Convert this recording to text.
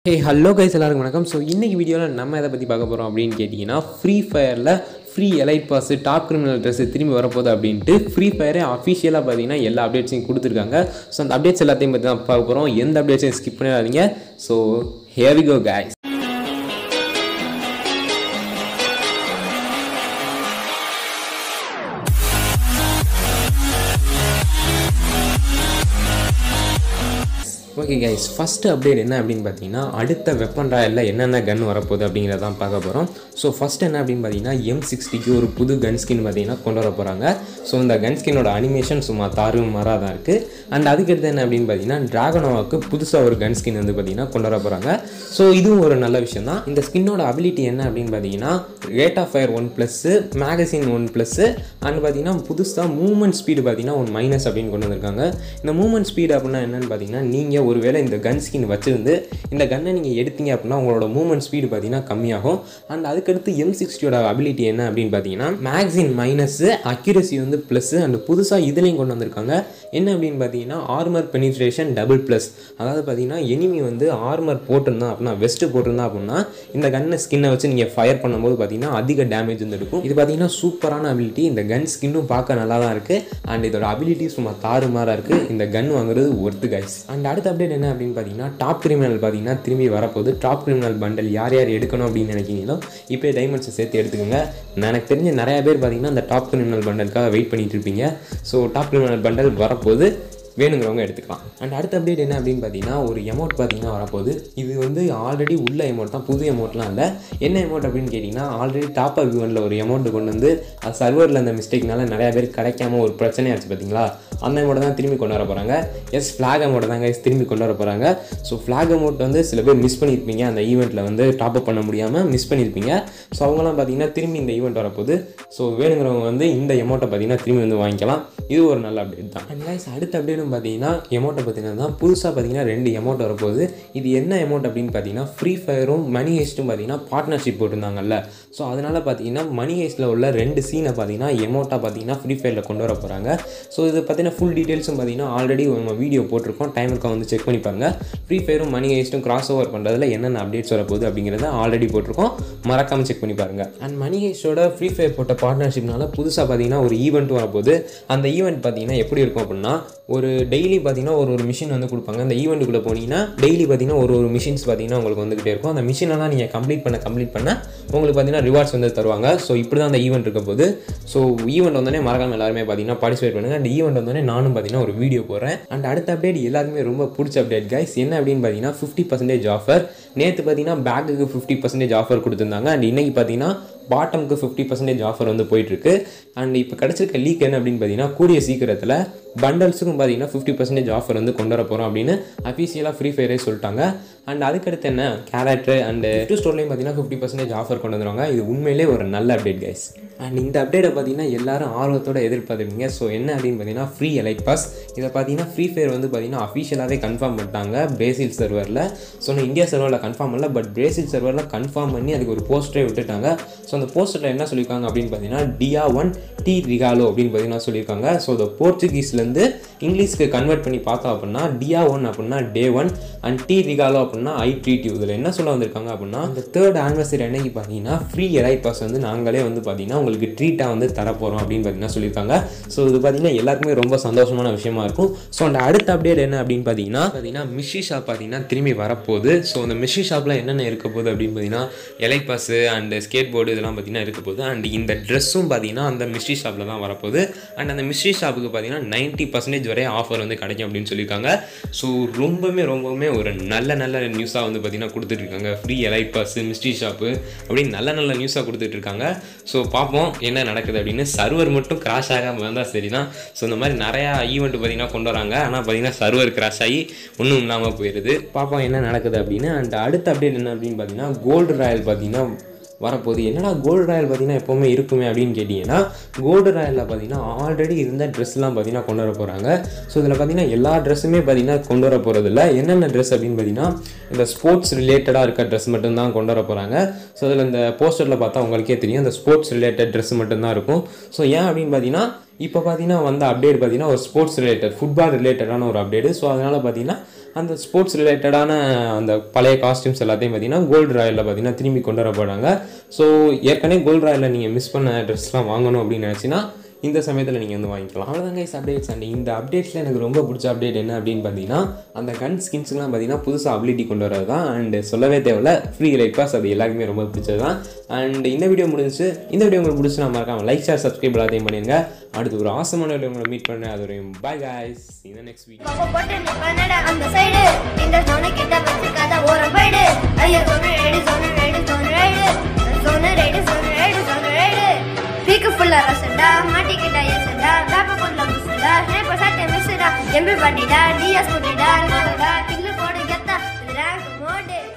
hey hello guys எல்லாருக்கும் வணக்கம் so இன்றைக்கி வீடியோவில் நம்ம எதை பற்றி பார்க்க போகிறோம் அப்படின்னு கேட்டிங்கன்னா ஃப்ரீ ஃபயரில் free elite pass top criminal dress திரும்பி வரப்போகுது அப்படின்ட்டு ஃப்ரீ ஃபயரே அஃபிஷியலாக பார்த்தீங்கன்னா எல்லா அப்டேட்ஸையும் கொடுத்துருக்காங்க ஸோ அந்த அப்டேட்ஸ் எல்லாத்தையும் பற்றி தான் பார்க்க போகிறோம் எந்த அப்டேட்ஸையும் ஸ்கிப் பண்ணிடாதீங்க so heavy go guys okay guys first update என்ன அப்படின்னு பார்த்தீங்கன்னா அடுத்த வெப்பன் ராயலில் என்னென்ன கன் வரப்போகுது அப்படிங்கிறதான் பார்க்க போகிறோம் ஸோ ஃபஸ்ட் என்ன அப்படின்னு பார்த்தீங்கன்னா எம் சிக்ஸ்டிக்கு ஒரு புது கன் ஸ்கின் பார்த்தீங்கன்னா கொண்டு வர போகிறாங்க ஸோ இந்த கன் ஸ்கின்னோட அனிமேஷன் சும்மா தாறு மாறாக தான் இருக்குது அண்ட் அதுக்கடுத்து என்ன அப்படின்னு பார்த்தீங்கன்னா ட்ராகனோவாக்கு புதுசாக ஒரு கன் ஸ்கின் வந்து பார்த்தீங்கன்னா கொண்டு வர போகிறாங்க ஸோ இதுவும் ஒரு நல்ல விஷயம் தான் இந்த ஸ்கின்னோட அபிலிட்டி என்ன அப்படின்னு பார்த்தீங்கன்னா rate of fire one plus magazine one plus and பார்த்தீங்கன்னா புதுசாக மூவ்மெண்ட் ஸ்பீடு பார்த்தீங்கன்னா ஒன் மைனஸ் அப்படின்னு கொண்டு வந்திருக்காங்க இந்த மூவ்மெண்ட் ஸ்பீடு அப்படின்னா என்னன்னு பார்த்தீங்கன்னா நீங்கள் ஒருவேளை இந்த கன் ஸ்கின் வச்சிருந்து இந்த கன்னை நீங்கள் எடுத்தீங்க அப்படின்னா உங்களோட மூவ்மெண்ட் ஸ்பீடு பார்த்தீங்கன்னா கம்மியாகும் அண்ட் அதுக்கடுத்து எம் சிக்ஸ்டியோட அபிலிட்டி என்ன அப்படின்னு பார்த்தீங்கன்னா மேக்ஸின் மைனஸு அக்யூரசி வந்து ப்ளஸ்ஸு அண்ட் புதுசாக இதுலேயும் கொண்டு வந்திருக்காங்க என்ன அப்படின்னு பார்த்தீங்கன்னா ஆர்மர் பெனிட்ரேஷன் டபுள் ப்ளஸ் அதாவது பார்த்தீங்கன்னா எனிமி வந்து ஆர்மர் போட்டிருந்தான் அப்படின்னா வெஸ்ட்டு போட்டிருந்தா அப்படின்னா இந்த கன்னை ஸ்கின்னை வச்சு நீங்கள் ஃபயர் பண்ணும்போது பார்த்தீங்கன்னா அதிக டேமேஜ் வந்து இருக்கும் இது பார்த்தீங்கன்னா சூப்பரான அபிலிட்டி இந்த கன் ஸ்கின்னும் பார்க்க நல்லா தான் இருக்குது அண்ட் இதோட அபிலிட்டி சும்மா தாறுமாறாக இருக்குது இந்த கன் வாங்குறது ஒர்த்து கைஸ் அண்ட் அடுத்த அப்டேட் என்ன அப்படின்னு பார்த்தீங்கன்னா டாப் கிரிமினல் பார்த்தீங்கன்னா திரும்பி வரப்போகுது டாப் கிரிமினல் பண்டல் யார் யார் எடுக்கணும் அப்படின்னு நினைக்கிறீங்களோ இப்போ டைமண்ட்ஸை சேர்த்து எடுத்துக்கோங்க நான் எனக்கு தெரிஞ்ச நிறைய பேர் பார்த்தீங்கன்னா அந்த டாப் கிரிமினல் பண்டலுக்காக வெயிட் பண்ணிட்டு இருப்பீங்க ஸோ டாப் கிரிமினல் பண்டல் வரப்போகுது வேணுங்கிறவங்க எடுத்துக்கலாம் அண்ட் அடுத்த அப்டேட் என்ன அப்படின்னு பார்த்தீங்கன்னா ஒரு எமௌண்ட் பார்த்தீங்கன்னா வரப்போகுது இது வந்து ஆல்ரெடி உள்ள எமௌண்ட் தான் புது எமௌண்ட்லாம் இல்லை என்ன எமௌண்ட் அப்படின்னு கேட்டிங்கன்னா ஆல்ரெடி டாப் அப் ஈவெண்ட்டில் ஒரு எமௌண்ட் கொண்டு வந்து அது சர்வரில் அந்த மிஸ்டேக்னால நிறைய பேர் கிடைக்காம ஒரு பிரச்சனையாச்சு பார்த்தீங்களா அந்த அமௌண்ட் தான் திரும்பி கொண்டு வர போகிறாங்க எஸ் ஃப்ளாக் அமௌண்ட் தான் guys திரும்பி கொண்டு வர போகிறாங்க ஸோ ஃப்ளாக் அமௌண்ட் வந்து சில பேர் மிஸ் பண்ணியிருப்பீங்க அந்த ஈவெண்ட்டில் வந்து டாப் அப் பண்ண முடியாமல் மிஸ் பண்ணியிருப்பீங்க ஸோ அவங்களாம் பார்த்தீங்கன்னா திரும்பி இந்த ஈவெண்ட் வரப்போகுது ஸோ வேணுங்கிறவங்க வந்து இந்த எமௌண்ட்டை பார்த்தீங்கன்னா திரும்பி வந்து வாங்கிக்கலாம் இது ஒரு நல்ல அப்டேட் தான் அண்ட் guys அடுத்த அப்டேட்டும் பார்த்தீங்கன்னா எமௌண்ட்டை பார்த்தீங்கன்னா தான் புதுசாக பார்த்தீங்கன்னா ரெண்டு எமௌண்ட் வரப்போகுது இது என்ன எமௌண்ட் அப்படின்னு பார்த்தீங்கன்னா ஃப்ரீ ஃபயரும் மணி ஹேஸ்ட்டும் பார்த்தீங்கன்னா பார்ட்னர்ஷிப் போட்டிருந்தாங்கல்ல ஸோ அதனால் பார்த்தீங்கன்னா மணி ஹேஸ்ட்டில் உள்ள ரெண்டு சீனை பார்த்தீங்கன்னா எமௌண்ட்டாக பார்த்தீங்கன்னா ஃப்ரீ ஃபயரில் கொண்டு வர போகிறாங்க ஸோ இது பார்த்தீங்கன்னா ஃபுல் டீட்டெயில்ஸும் பார்த்தீங்கன்னா ஆல்ரெடி நம்ம வீடியோ போட்டிருக்கோம் டைம் இருக்கா வந்து செக் பண்ணி பாருங்க ஃப்ரீ ஃபயரும் மணி ஹேஸ்ட்டும் கிராஸ் ஓவர் பண்ணுறதுல என்னென்ன அப்டேட்ஸ் வரப்போகுது அப்படிங்கிறத ஆல்ரெடி போட்டிருக்கோம் மறக்காமல் செக் பண்ணி பாருங்க அண்ட் மணி ஹேஸ்டோட ஃப்ரீ ஃபயர் போட்ட பார்ட்னர்ஷிப்னால புதுசாக பார்த்தீங்கன்னா ஒரு ஈவெண்ட் வரப்போகுது அந்த ஈவெண்ட் பார்த்தீங்கன்னா எப்படி இருக்கும் அப்படின்னா ஒரு டெய்லி பார்த்தீங்கன்னா ஒரு ஒரு மிஷின் வந்து கொடுப்பாங்க அந்த ஈவெண்ட்டுக்குள்ளே போனீங்கன்னா டெய்லி பார்த்தீங்கன்னா ஒரு ஒரு மிஷின்ஸ் பார்த்தீங்கன்னா உங்களுக்கு வந்துகிட்டே இருக்கும் அந்த மிஷினெல்லாம் நீங்கள் கம்ப்ளீட் பண்ண கம்ப்ளீட் பண்ண உங்களுக்கு பார்த்தீங்கன்னா ரிவார்ட்ஸ் வந்து தருவாங்க ஸோ இப்படி தான் அந்த ஈவெண்ட் இருக்க போது ஸோ ஈவெண்ட் வந்தோடனே மறக்காம எல்லாருமே பார்த்தீங்கன்னா பார்ட்டிசிபேட் பண்ணுங்கள் அந்த ஈவெண்ட் வந்தோடனே நானும் பார்த்தீங்கன்னா ஒரு வீடியோ போடுறேன் அண்ட் அடுத்த அப்டேட் எல்லாருமே ரொம்ப பிடிச்ச அப்டேட் கைஸ் என்ன அப்படின்னு பார்த்தீங்கன்னா ஃபிஃப்டி பர்சன்டேஜ் ஆஃபர் நேற்று பார்த்தீங்கன்னா பேக்குக்கு ஃபிஃப்டி பர்சன்டேஜ் ஆஃபர் கொடுத்துருந்தாங்க அண்ட் இன்னைக்கு பார்த்தீங்கன்னா பாட்டமுக்கு ஃபிஃப்டி பர்சன்டேஜ் ஆஃபர் வந்து போயிட்டுருக்கு அண்ட் இப்போ கிடச்சிருக்க லீக் என்ன அப்படின்னு பார்த்தீங்கன்னா கூடிய சீக்கிரத்தில் பண்டல்ஸுக்கும் பார்த்தீங்கன்னா ஃபிஃப்டி பர்சன்டேஜ் ஆஃபர் வந்து கொண்டு வர போகிறோம் அப்படின்னு அஃபீஷியலாக ஃப்ரீ ஃபயரே சொல்லிட்டாங்க அண்ட் அதுக்கடுத்து என்ன கேரக்டர் அண்ட் டூ ஸ்டோர்லேயும் பார்த்தீங்கன்னா ஃபிஃப்டி பர்சன்டேஜ் ஆஃபர் கொண்டு வந்துருவாங்க இது உண்மையிலே ஒரு நல்ல அப்டேட் கைஸ் அண்ட் இந்த அப்டேட்டை பார்த்தீங்கன்னா எல்லாரும் ஆர்வத்தோட எதிர்பார்த்துருப்பீங்க ஸோ என்ன அப்படின்னு பார்த்தீங்கன்னா ஃப்ரீ எலைட் பாஸ் இதை பார்த்தீங்கன்னா ஃப்ரீ ஃபயர் வந்து பார்த்தீங்கன்னா அஃபிஷியலாகவே கன்ஃபார்ம் பண்ணிட்டாங்க பிரேசில் சர்வரில் ஸோ நான் இந்தியா சர்வரில் கன்ஃபார்ம் பண்ணல பட் பிரேசில் சர்வரில் கன்ஃபார்ம் பண்ணி அதுக்கு ஒரு போஸ்டரே விட்டுட்டாங்க ஸோ அந்த போஸ்டரில் என்ன சொல்லியிருக்காங்க அப்படின்னு பார்த்தீங்கன்னா டியா ஒன் டி ரிகாலோ அப்படின்னு பார்த்தீங்கன்னா சொல்லியிருக்காங்க ஸோ இந்த போர்ச்சுகீஸ்லேருந்து இங்கிலீஷ்க்கு கன்வெர்ட் பண்ணி பார்த்தோம் அப்படின்னா டியா ஒன் அப்படின்னா டே ஒன் அண்ட் டி ரிகாலோ அப்படின்னா ஐ ட்ரீட் யூ இதில் என்ன சொல்ல வந்திருக்காங்க அப்படின்னா இந்த தேர்ட் ஆனிவர்சரி அன்னைக்கு பார்த்தீங்கன்னா ஃப்ரீ எலைட் பாஸ் வந்து நாங்களே வந்து பார்த்தீங்கன்னா உங்களுக்கு ட்ரீட்டாக வந்து தரப்போகிறோம் அப்படின்னு பார்த்தீங்கன்னா சொல்லியிருக்காங்க ஸோ இது பார்த்தீங்கன்னா எல்லாருக்குமே ரொம்ப சந்தோஷமான விஷயமா இருக்கும் ஸோ அந்த அடுத்த அப்டேட் என்ன அப்படின்னு பார்த்தீங்கன்னா பார்த்தீங்கன்னா மிஷி ஷாப் பார்த்தீங்கன்னா திரும்பி வரப்போகுது ஸோ அந்த மிஷி ஷாப்பில் என்னென்ன இருக்க போகுது அப்படின்னு பார்த்தீங்கன்னா elite pass and skateboard இதெல்லாம் பார்த்தீங்கன்னா இருக்க போகுது அண்ட் இந்த ட்ரெஸ்ஸும் பார்த்தீங்கன்னா அந்த மிஸ்ட்ரி ஷாப்பில் தான் வரப்போகுது அண்ட் அந்த மிஸ்ட்ரி ஷாப்புக்கு பார்த்தீங்கன்னா நைன்ட்டி பர்சன்டேஜ் வரை ஆஃபர் வந்து கிடைக்கும் அப்படின்னு சொல்லியிருக்காங்க ஸோ ரொம்பவுமே ரொம்பவுமே ஒரு நல்ல நல்ல நியூஸாக வந்து பார்த்தீங்கன்னா கொடுத்துட்ருக்காங்க free elite pass mystery shop அப்படின்னு நல்ல நல்ல நியூஸாக கொடுத்துட்டு இருக்காங்க ஸோ பார்ப்போம் என்ன நடக்குது அப்படின்னு சர்வர் மட்டும் கிராஷ் ஆகாமல் வந்தால் சரி தான் ஸோ இந்த மாதிரி நிறையா ஈவெண்ட் பார்த்தீங்கன்னா கொண்டு வராங்க ஆனால் பார்த்தீங்கன்னா சர்வர் கிராஷ் ஆகி ஒன்றும் இல்லாமல் போயிடுது பார்ப்போம் என்ன நடக்குது அப்படின்னு அண்ட் அடுத்த அப்டேட் என்ன அப்படின்னு பார்த்தீங்கன்னா கோல்டு ராயல் பார்த்தீங்கன்னா வரப்போகுது என்னடா கோல்டு ராயல் பார்த்தீங்கன்னா எப்போவுமே இருக்குமே அப்படின்னு கேட்டிங்கன்னா கோல்டு ராயலில் பார்த்தீங்கன்னா ஆல்ரெடி இருந்த ட்ரெஸ்லாம் பார்த்தீங்கன்னா கொண்டு வர போகிறாங்க ஸோ இதில் பார்த்தீங்கன்னா எல்லா ட்ரெஸ்ஸுமே பார்த்தீங்கன்னா கொண்டு வர போகிறது இல்லை என்னென்ன ட்ரெஸ் அப்படின்னு பார்த்தீங்கன்னா இந்த ஸ்போர்ட்ஸ் ரிலேட்டடாக இருக்க ட்ரெஸ் மட்டும்தான் கொண்டு வர போகிறாங்க ஸோ அதில் இந்த போஸ்டரில் பார்த்தா உங்களுக்கே தெரியும் இந்த ஸ்போர்ட்ஸ் ரிலேட்டட் ட்ரெஸ் மட்டும்தான் இருக்கும் ஸோ ஏன் அப்படின்னு பார்த்தீங்கன்னா இப்போ பார்த்தீங்கன்னா வந்த அப்டேட் பார்த்தீங்கன்னா ஒரு ஸ்போர்ட்ஸ் ரிலேட்டட் ஃபுட்பால் ரிலேட்டடான ஒரு அப்டேட் ஸோ அதனால் பார்த்தீங்கன்னா அந்த ஸ்போர்ட்ஸ் ரிலேட்டடான அந்த பழைய காஸ்டியூம்ஸ் எல்லாத்தையும் பார்த்தீங்கன்னா கோல்டு ராயலில் பார்த்தீங்கன்னா திரும்பி கொண்டு வர போகிறாங்க ஸோ ஏற்கனவே கோல்டு ராயலில் நீங்கள் மிஸ் பண்ண ட்ரெஸ்லாம் வாங்கணும் அப்படின்னு நினச்சின்னா இந்த சமயத்தில் நீங்கள் வந்து வாங்கிக்கலாம் அவ்வளோதாங்க கைஸ் அப்டேட்ஸ் அண்ட் இந்த அப்டேட்ஸில் எனக்கு ரொம்ப பிடிச்ச அப்டேட் என்ன அப்படின்னு பார்த்தீங்கன்னா அந்த கன் ஸ்கின்ஸ்க்குலாம் பார்த்தீங்கன்னா புதுசாக அபிலிட்டி கொண்டு வரது தான் அண்ட் சொல்லவே தேவையில்ல ஃப்ரீ லைட் பாஸ் அது எல்லாருக்குமே ரொம்ப பிடிச்சது தான் அண்ட் இந்த வீடியோ முடிஞ்சுச்சு இந்த வீடியோ உங்களுக்கு பிடிச்சி நான் மறக்காம லைக் ஷேர் சப்ஸ்கிரைப் எல்லாத்தையும் பண்ணிடுங்க அடுத்து ஒரு ஆசமான வீடியோ உங்களை மீட் பண்ணேன் அது வரையும் பாய் guys இந்த நெக்ஸ்ட் வீக் பாப்பா போட்டு நீ பண்ணடா அந்த சைடு இந்த சோனு கிட்ட வச்சுக்காத ஓரம் போயிடு ஐயோ Sonu ride Sonu ride Sonu ride Sonu ride Sonu ride Sonu ride பீக்கு ஃபுல்லா ரசண்டா மாட்டிக்கிட்டா எசண்டா ராப்ப கொள்ள முசுடா ஸ்னேப்பர் சட்டை மிஸ்டா எம்பி பண்ணிடா டிஎஸ் பண்ணிடா நாடா கில்லு போடு கெத்தா ரேங்க் மோடு